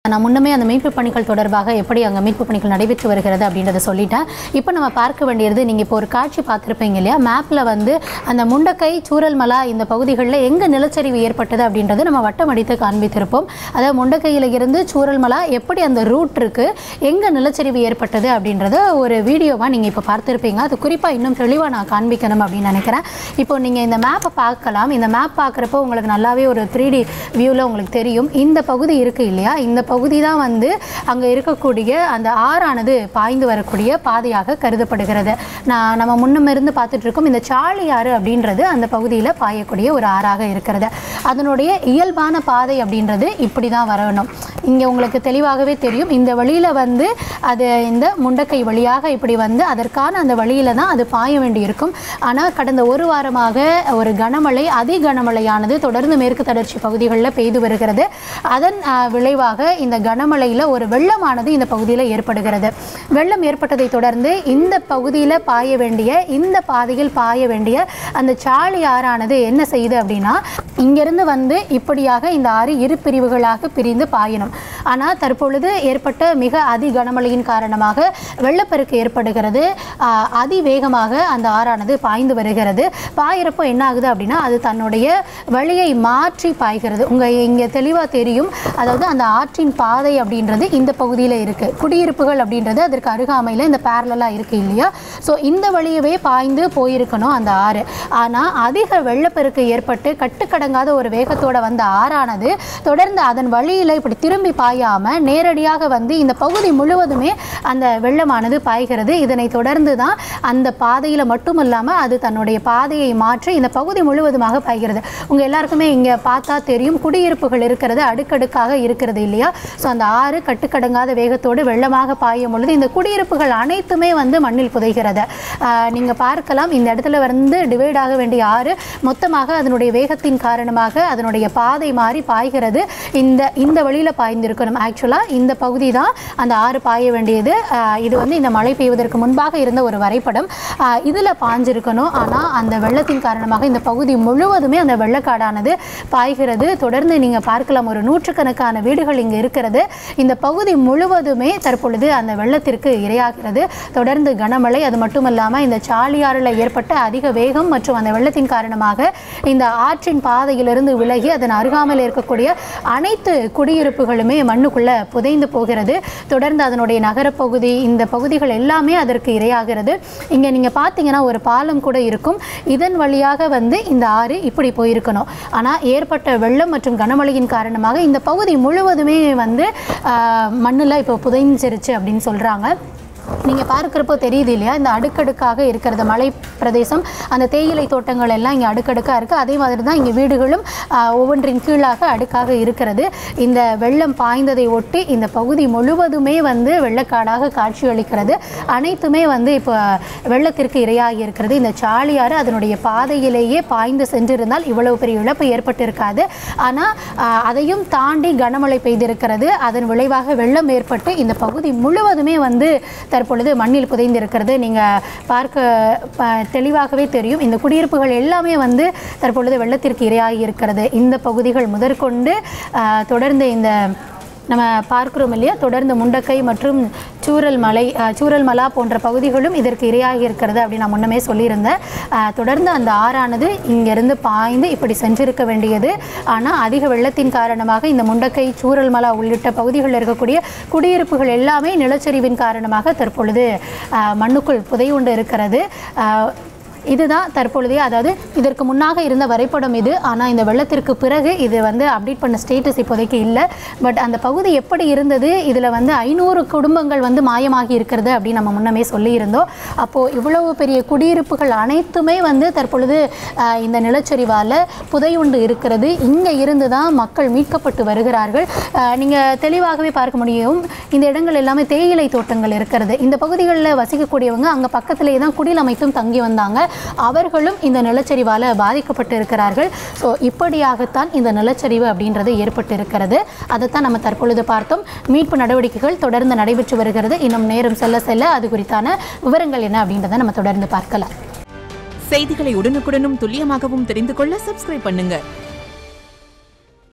நான் முன்னமே அந்த மீட்பு பணிகள் தொடர்பாக எப்படி அங்கே மீட்பு பணிகள் நடைபெற்று வருகிறது அப்படின்றத சொல்லிட்டேன் இப்போ நம்ம பார்க்க வேண்டியது நீங்கள் இப்போ ஒரு காட்சி பார்த்துருப்பீங்க இல்லையா மேப்பில் வந்து அந்த முண்டக்கை சூரல்மலா இந்த பகுதிகளில் எங்கே நிலச்சரிவு ஏற்பட்டது அப்படின்றது நம்ம வட்டம் அடித்து காண்பித்திருப்போம் அதாவது முண்டக்கையில் இருந்து சூரல்மலா எப்படி அந்த ரூட் இருக்குது எங்கே நிலச்சரிவு ஏற்பட்டது அப்படின்றத ஒரு வீடியோவாக நீங்கள் இப்போ பார்த்துருப்பீங்க அது குறிப்பாக இன்னும் தெளிவாக நான் காண்பிக்கணும் அப்படின்னு நினைக்கிறேன் இப்போ நீங்கள் இந்த மேப்பை பார்க்கலாம் இந்த மேப் பார்க்குறப்போ உங்களுக்கு நல்லாவே ஒரு த்ரீ டி வியூவில் உங்களுக்கு தெரியும் இந்த பகுதி இருக்குது இல்லையா இந்த பகுதி தான் வந்து அங்கே இருக்கக்கூடிய அந்த ஆறானது பாய்ந்து வரக்கூடிய பாதையாக கருதப்படுகிறது நான் நம்ம முன்னம் இருந்து பார்த்துட்டு இருக்கோம் இந்த சாளி ஆறு அப்படின்றது அந்த பகுதியில் பாயக்கூடிய ஒரு ஆறாக இருக்கிறது அதனுடைய இயல்பான பாதை அப்படின்றது இப்படி தான் வரணும் இங்கே உங்களுக்கு தெளிவாகவே தெரியும் இந்த வழியில் வந்து அது இந்த முண்டக்கை வழியாக இப்படி வந்து அதற்கான அந்த வழியில் தான் அது பாய வேண்டியிருக்கும் ஆனால் கடந்த ஒரு வாரமாக ஒரு கனமழை அதி கனமழையானது தொடர்ந்து மேற்கு தொடர்ச்சி பகுதிகளில் பெய்து வருகிறது அதன் ஆஹ், விளைவாக இந்த கனமழையில் ஒரு வெள்ளமானது இந்த பகுதியில் ஏற்படுகிறது வெள்ளம் ஏற்பட்டதை தொடர்ந்து இந்த பகுதியில் பாய வேண்டிய இந்த பாதையில் பாய வேண்டிய அந்த சாளி ஆறானது என்ன செய்யுது அப்படின்னா இங்கிருந்து வந்து இப்படியாக இந்த ஆறு இரு பிரிவுகளாக பிரிந்து பாயணும் ஆனால் தற்பொழுது ஏற்பட்ட மிக அதி கனமழையின் காரணமாக வெள்ளப்பெருக்கு ஏற்படுகிறது ஆஹ், அதிவேகமாக அந்த ஆறானது பாய்ந்து வருகிறது பாயிறப்போ என்ன ஆகுது அப்படின்னா அது தன்னுடைய வழியை மாற்றி பாய்கிறது உங்கள் இங்கே தெளிவாக தெரியும் அதாவது அந்த ஆற்றின் பாதை அப்படின்றது இந்த பகுதியில் இருக்குது குடியிருப்புகள் அப்படின்றது அதற்கு அருகாமையில் இந்த பேரலாக இருக்குது இல்லையா ஸோ இந்த வழியவே பாய்ந்து போயிருக்கணும் அந்த ஆறு ஆனால் அதிக வெள்ளப்பெருக்கு ஏற்பட்டு கட்டுக்கடங்காத ஒரு வேகத்தோட வந்த ஆறானது தொடர்ந்து அதன் வழியில் இப்படி திரும்பி பாயாமல் நேரடியாக வந்து இந்த பகுதி முழுவதுமே அந்த வெள்ளமானது பாய்கிறது இதனை தொடர்ந்து தான் அந்த பாதையில் மட்டும் இல்லாமல் அது தன்னுடைய பாதையை மாற்றி இந்த பகுதி முழுவதுமாக பாய்கிறது உங்கள் எல்லாருக்குமே இங்கே பார்த்தா தெரியும் குடியிருப்புகள் இருக்கிறது அடுக்கடுக்காக இருக்கிறது இல்லையா ஸோ அந்த ஆறு கட்டுக்கடங்காத வேகத்தோடு வெள்ளமாக பாயும் பொழுது இந்த குடியிருப்புகள் அனைத்துமே வந்து மண்ணில் புதைகிறது நீங்கள் பார்க்கலாம் இந்த இடத்துல வந்து டிவைட் ஆக வேண்டிய ஆறு மொத்தமாக அதனுடைய வேகத்தின் காரணமாக அதனுடைய பாதை மாறி பாய்கிறது இந்த இந்த வழியில் பாய்ந்திருக்கணும் ஆக்சுவலாக இந்த பகுதி தான் அந்த ஆறு பாய வேண்டியது ஆஹ் இது வந்து இந்த மழை பெய்வதற்கு முன்பாக இருந்த ஒரு வரைபடம் இதில் பாஞ்சிருக்கணும் ஆனால் அந்த வெள்ளத்தின் காரணமாக இந்த பகுதி முழுவதுமே அந்த வெள்ளக்காடானது பாய்கிறது தொடர்ந்து நீங்கள் பார்க்கலாம் ஒரு நூற்றுக்கணக்கான வீடுகள் இங்கே இருக்கிறது இந்த பகுதி முழுவதுமே தற்பொழுது அந்த வெள்ளத்திற்கு இரையாகிறது தொடர்ந்து கனமழை அது மட்டும் இல்லாமல் இந்த சாலியாறில் ஏற்பட்ட அதிக வேகம் மற்றும் அந்த வெள்ளத்தின் காரணமாக இந்த ஆற்றின் பாதையிலிருந்து விலகி அதன் அருகாமையில் இருக்கக்கூடிய அனைத்து குடியிருப்புகளுமே மண்ணுக்குள்ளே புதைந்து போகிறது தொடர்ந்து அதனுடைய நகரப்பகுதி இந்த பகுதிகள் எல்லாமே அதற்கு இரையாகிறது இங்கே நீங்கள் பார்த்தீங்கன்னா ஒரு பாலம் கூட இருக்கும் இதன் வழியாக வந்து இந்த ஆறு இப்படி போயிருக்கணும் ஆனால் ஏற்பட்ட வெள்ளம் மற்றும் கனமழையின் காரணமாக இந்த பகுதி முழுவதுமே வந்து மண்ணில் இப்போ புதைஞ்சிருச்சு அப்படின்னு சொல்கிறாங்க நீங்கள் பார்க்குறப்போ தெரியுது இல்லையா இந்த அடுக்கடுக்காக இருக்கிறது மலை பிரதேசம் அந்த தேயிலை தோட்டங்கள் எல்லாம் இங்கே அடுக்கடுக்காக இருக்குது அதே மாதிரி தான் இங்கே வீடுகளும் ஆஹ், ஒவ்வொன்றின் கீழாக அடுக்காக இருக்கிறது இந்த வெள்ளம் பாய்ந்ததை ஒட்டி இந்த பகுதி முழுவதுமே வந்து வெள்ளக்காடாக காட்சியளிக்கிறது அனைத்துமே வந்து இப்போ வெள்ளத்திற்கு இரையாகி இருக்கிறது இந்த சாலியாறு அதனுடைய பாதையிலேயே பாய்ந்து சென்றிருந்தால் இவ்வளவு பெரிய இழப்பு ஏற்பட்டிருக்காது ஆனால் அதையும் தாண்டி கனமழை பெய்திருக்கிறது அதன் விளைவாக வெள்ளம் ஏற்பட்டு இந்த பகுதி முழுவதுமே வந்து தற்பொழுது மண்ணில் புதைந்திருக்கிறது நீங்கள் பார்க்க ப- தெளிவாகவே தெரியும் இந்த குடியிருப்புகள் எல்லாமே வந்து தற்பொழுது வெள்ளத்திற்கு இரையாகி இருக்கிறது இந்த பகுதிகள் முதற்கொண்டு ஆஹ், தொடர்ந்து இந்த நம்ம பார்க்கிறோம் இல்லையா தொடர்ந்து முண்டக்கை மற்றும் சூரல் மலை அஹ், சூரல் மலா போன்ற பகுதிகளும் இதற்கு இரையாகி இருக்கிறது அப்படின்னு நான் முன்னமே சொல்லியிருந்தேன் அஹ், தொடர்ந்து அந்த ஆறானது இங்கிருந்து பாய்ந்து இப்படி சென்றிருக்க வேண்டியது ஆனால் அதிக வெள்ளத்தின் காரணமாக இந்த முண்டக்கை சூரல் மலா உள்ளிட்ட பகுதிகளில் இருக்கக்கூடிய குடியிருப்புகள் எல்லாமே நிலச்சரிவின் காரணமாக தற்பொழுது அஹ், மண்ணுக்குள் புதையுண்டு இருக்கிறது அஹ், இதுதான் தற்பொழுதே அதாவது இதற்கு முன்னாக இருந்த வரைபடம் இது ஆனால் இந்த வெள்ளத்திற்கு பிறகு இது வந்து அப்டேட் பண்ண ஸ்டேட்டஸ் இப்போதைக்கு இல்லை பட் அந்த பகுதி எப்படி இருந்தது இதில் வந்து ஐநூறு குடும்பங்கள் வந்து மாயமாகி இருக்கிறது அப்படின்னு நம்ம முன்னமே சொல்லியிருந்தோம் அப்போது இவ்வளவு பெரிய குடியிருப்புகள் அனைத்துமே வந்து தற்பொழுது ஆஹ், இந்த நிலச்சரிவால் புதையுண்டு இருக்கிறது இங்கே இருந்து தான் மக்கள் மீட்கப்பட்டு வருகிறார்கள் நீங்கள் தெளிவாகவே பார்க்க முடியும் இந்த இடங்கள் எல்லாமே தேயிலை தோட்டங்கள் இருக்கிறது இந்த பகுதிகளில் வசிக்கக்கூடியவங்க அங்கே பக்கத்திலே தான் குடில் அமைத்தும் தங்கி வந்தாங்க அவர்களும் இந்த நிலச்சரிவால் பாதிக்கப்பட்டு இருக்கிறார்கள் ஸோ இப்படியாகத்தான் இந்த நிலச்சரிவு அப்படின்றது ஏற்பட்டு இருக்கிறது அதைத்தான் நம்ம தற்பொழுது பார்த்தோம் மீட்பு நடவடிக்கைகள் தொடர்ந்து நடைபெற்று வருகிறது இன்னும் நேரம் செல்ல செல்ல அது குறித்தான விவரங்கள் என்ன அப்படின்றத நம்ம தொடர்ந்து பார்க்கலாம் செய்திகளை உடனுக்குடனும் துல்லியமாகவும் தெரிந்து கொள்ள சப்ஸ்கிரைப் பண்ணுங்க